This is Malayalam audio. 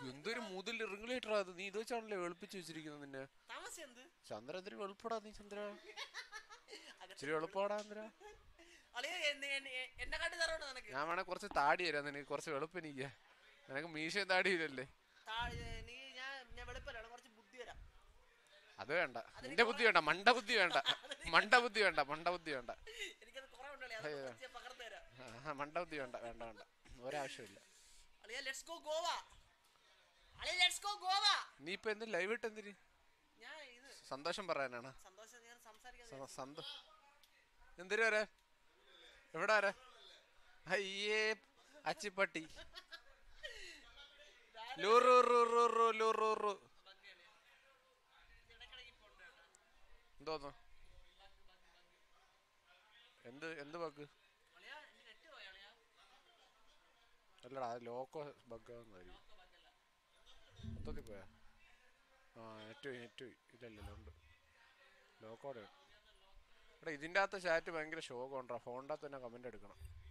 എന്തൊരു മുതൽ റിംഗ്ലേറ്ററാ അത് നീ ഇത് വെച്ചാണല്ലേ വെളുപ്പിച്ച് വെച്ചിരിക്കുന്നത് നിന്നെ താമസം എന്ത് ചന്ദ്ര ഇത്തിരി വെളുപ്പടാ നീ ചന്ദ്ര ഇച്ചിരി വെളുപ്പാടാ ചന്ദ്ര അളിയ എന്നെ കാട്ടി തറവുണ്ട് നിനക്ക് ഞാൻ വേണേ കുറച്ച് താടി തരാം നിനക്ക് കുറച്ച് വെളുപ്പെനിക്ക് നിനക്ക് മീശയും താടിയില്ലല്ലേ താ- ഏ, നീ ഞാൻ ഞാൻ വെളുപ്പല്ലാണ് കുറച്ച് ബുദ്ധി തരാം അത് വേണ്ട നിന്റെ ബുദ്ധി വേണ്ട മണ്ട ബുദ്ധി വേണ്ട മണ്ട ബുദ്ധി വേണ്ട മണ്ട ബുദ്ധി വേണ്ട എനിക്കത് കുറെ ഉണ്ടല്ലേ അത് കുറച്ച് പകർന്നു തരാം ആ, മണ്ട ബുദ്ധി വേണ്ട വേണ്ട വേണ്ട ഒരാവശ്യമില്ല അളിയ ലെറ്റ്സ് ഗോ ഗോവ അളിയ ലെറ്റ്സ് ഗോ ഗോവ നീ ഇപ്പൊ എന്ത് ലൈവ് ഇട്ട് എന്തിന് ഞാൻ ഇത് സന്തോഷം പറയാനാണ് സന്തോഷം ഞാൻ സംസാരിക്കാൻ സന്തോ എന്തിനു വരെ എവിടെ വരെ അയ്യേ അച്ചിപ്പട്ടി ലൂറു റു റു റു ലു റു റു എന്തോന്നു എന്ത് എന്ത് ബഗ് അളിയ എന്റെ നെറ്റ് പോയ അളിയ അല്ലടാ അത് ലോക്കോ ബഗ്ഗാന്നായിരിക്കും മൊത്തത്തിൽ പോയാ ആ നെറ്റ് പോയി നെറ്റ് പോയി ഇല്ലല്ലോ ഉണ്ട് ലോക്കോടെ എടാ ഇതിൻ്റെ അകത്ത് ചാറ്റ് ഭയങ്കര ശോകം ഉണ്ടാ ഫോണിൻ്റെ അകത്ത് തന്നെ കമൻ്റ് എടുക്കണം